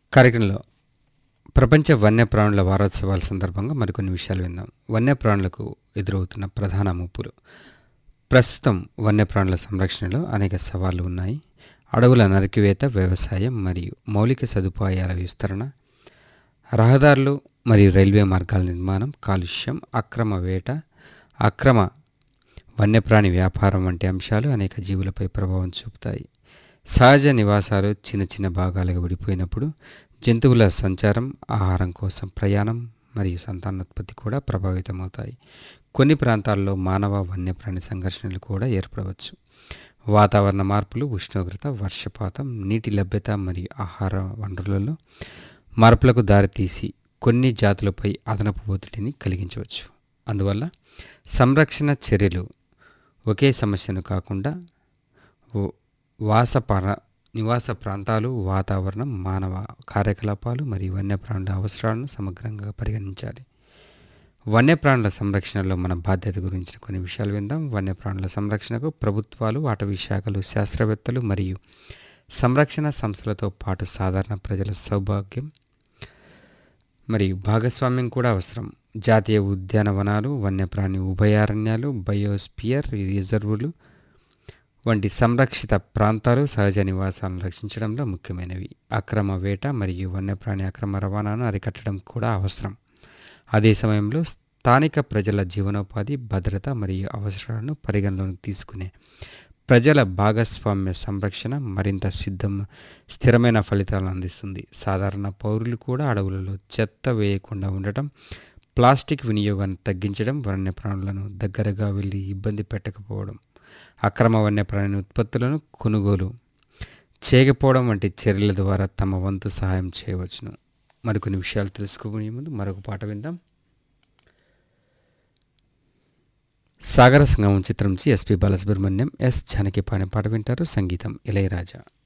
కార్యక్రమంలో ప్రపంచ వన్యప్రాణుల వారోత్సవాల సందర్భంగా మరికొన్ని విషయాలు విందాం వన్యప్రాణులకు ఎదురవుతున్న ప్రధాన ముప్పులు ప్రస్తుతం వన్యప్రాణుల సంరక్షణలో అనేక సవాళ్లు ఉన్నాయి అడవుల నరికివేత వ్యవసాయం మరియు మౌలిక సదుపాయాల విస్తరణ రహదారులు మరియు రైల్వే మార్గాల నిర్మాణం కాలుష్యం అక్రమ వేట అక్రమ వన్యప్రాణి వ్యాపారం వంటి అంశాలు అనేక జీవులపై ప్రభావం చూపుతాయి సహజ నివాసాలు చిన్న చిన్న భాగాలుగా విడిపోయినప్పుడు జంతువుల సంచారం ఆహారం కోసం ప్రయాణం మరియు సంతానోత్పత్తి కూడా ప్రభావితమవుతాయి కొన్ని ప్రాంతాల్లో మానవ వన్యప్రాణి సంఘర్షణలు కూడా ఏర్పడవచ్చు వాతావరణ మార్పులు ఉష్ణోగ్రత వర్షపాతం నీటి లభ్యత మరియు ఆహార వనరులలో మార్పులకు దారితీసి కొన్ని జాతులపై అదనపు ఒత్తిడిని కలిగించవచ్చు అందువల్ల సంరక్షణ చర్యలు ఒకే సమస్యను కాకుండా ఓ- వాసపర నివాస ప్రాంతాలు వాతావరణం మానవ కార్యకలాపాలు మరియు వన్యప్రాణుల అవసరాలను సమగ్రంగా పరిగణించాలి వన్యప్రాణుల సంరక్షణలో మన బాధ్యత గురించిన కొన్ని విషయాలు విందాం వన్యప్రాణుల సంరక్షణకు ప్రభుత్వాలు అటవీ శాఖలు శాస్త్రవేత్తలు మరియు సంరక్షణ సంస్థలతో పాటు సాధారణ ప్రజల సౌభాగ్యం మరియు భాగస్వామ్యం కూడా అవసరం జాతీయ ఉద్యానవనాలు వన్యప్రాణి ఉభయారణ్యాలు బయోస్పియర్ రిజర్వులు వంటి సంరక్షిత ప్రాంతాలు సహజ నివాసాలను రక్షించడంలో ముఖ్యమైనవి అక్రమ వేట మరియు వన్యప్రాణి అక్రమ రవాణాను అరికట్టడం కూడా అవసరం అదే సమయంలో స్థానిక ప్రజల జీవనోపాధి భద్రత మరియు అవసరాలను పరిగణలోకి తీసుకునే ప్రజల భాగస్వామ్య సంరక్షణ మరింత సిద్ధం స్థిరమైన ఫలితాలను అందిస్తుంది సాధారణ పౌరులు కూడా అడవులలో చెత్త వేయకుండా ఉండటం ప్లాస్టిక్ వినియోగాన్ని తగ్గించడం వన్యప్రాణులను దగ్గరగా వెళ్ళి ఇబ్బంది పెట్టకపోవడం అక్రమ వన్యప్రాణి ఉత్పత్తులను కొనుగోలు చేయకపోవడం వంటి చర్యల ద్వారా తమ వంతు సహాయం చేయవచ్చును మరికొన్ని విషయాలు తెలుసుకునే ముందు మరొక పాట విందాం సాగర సంగమం చిత్రం నుంచి ఎస్పి బాలసుబ్రహ్మణ్యం ఎస్ జానకి పాడిన పాట వింటారు సంగీతం ఇళయరాజా